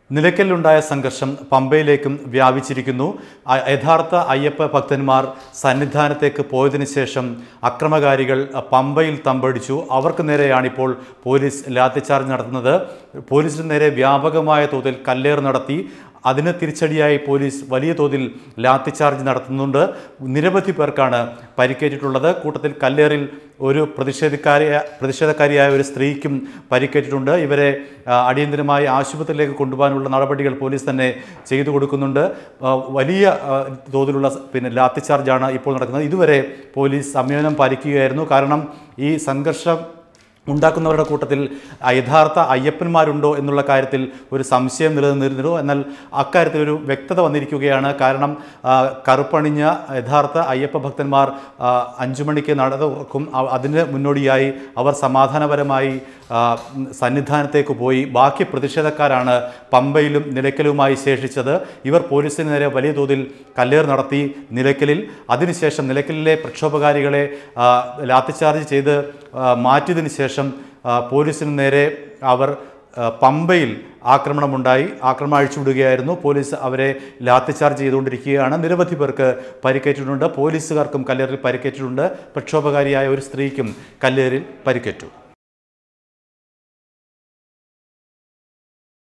നിലയ്ക്കലിലുണ്ടായ സംഘർഷം പമ്പയിലേക്കും വ്യാപിച്ചിരിക്കുന്നു അ- യഥാർത്ഥ അയ്യപ്പ ഭക്തന്മാർ സന്നിധാനത്തേക്ക് പോയതിനു ശേഷം അക്രമകാരികൾ പമ്പയിൽ തമ്പടിച്ചു അവർക്ക് നേരെയാണിപ്പോൾ പോലീസ് ലാത്തിച്ചാർജ് നടത്തുന്നത് പോലീസിന് നേരെ വ്യാപകമായ തോതിൽ കല്ലേറ് നടത്തി അതിന് തിരിച്ചടിയായി പോലീസ് വലിയ തോതിൽ ലാത്തിച്ചാർജ് നടത്തുന്നുണ്ട് നിരവധി പേർക്കാണ് പരിക്കേറ്റിട്ടുള്ളത് കൂട്ടത്തിൽ കല്ലേറിൽ ഒരു പ്രതിഷേധക്കാരിയ പ്രതിഷേധക്കാരിയായ ഒരു സ്ത്രീക്കും പരിക്കേറ്റിട്ടുണ്ട് ഇവരെ ആ, അടിയന്തരമായി ആശുപത്രിയിലേക്ക് കൊണ്ടുപോകാനുള്ള നടപടികൾ പോലീസ് തന്നെ ചെയ്തു കൊടുക്കുന്നുണ്ട് ആ, വലിയ ആ, തോതിലുള്ള പിന്നെ ലാത്തിച്ചാർജാണ് ഇപ്പോൾ നടക്കുന്നത് ഇതുവരെ പോലീസ് സംയമനം പാലിക്കുകയായിരുന്നു കാരണം ഈ സംഘർഷം ഉണ്ടാക്കുന്നവരുടെ കൂട്ടത്തിൽ യഥാർത്ഥ അയ്യപ്പന്മാരുണ്ടോ എന്നുള്ള കാര്യത്തിൽ ഒരു സംശയം നിലനിന്നിരുന്നു എന്നാൽ അക്കാര്യത്തിൽ ഒരു വ്യക്തത വന്നിരിക്കുകയാണ് കാരണം ആ, കറുപ്പണിഞ്ഞ യഥാർത്ഥ അയ്യപ്പ ഭക്തന്മാർ ആ, അഞ്ചു മണിക്ക് നട തുറക്കും അ- അതിന് മുന്നോടിയായി അവർ സമാധാനപരമായി ആ, സന്നിധാനത്തേക്ക് പോയി ബാക്കി പ്രതിഷേധക്കാരാണ് പമ്പയിലും നിലയ്ക്കലുമായി ശേഷിച്ചത് ഇവർ പോലീസിന് നേരെ വലിയ തോതിൽ കല്ലേർ നടത്തി നിലയ്ക്കലിൽ അതിനുശേഷം നിലയ്ക്കലിലെ പ്രക്ഷോഭകാരികളെ ആ, ലാത്തിച്ചാർജ് ചെയ്ത് ആ, മാറ്റിയതിനു ശേഷം ആ, പോലീസിന് നേരെ അവർ ആ, പമ്പയിൽ ആക്രമണമുണ്ടായി ആക്രമണം അഴിച്ചുവിടുകയായിരുന്നു പോലീസ് അവരെ ലാത്തിച്ചാർജ് ചെയ്തുകൊണ്ടിരിക്കുകയാണ് നിരവധി പേർക്ക് പരിക്കേറ്റിട്ടുണ്ട് പോലീസുകാർക്കും കല്ലേറിൽ പരിക്കേറ്റിട്ടുണ്ട് പ്രക്ഷോഭകാരിയായ ഒരു സ്ത്രീക്കും കല്ലേറിൽ പരിക്കേറ്റു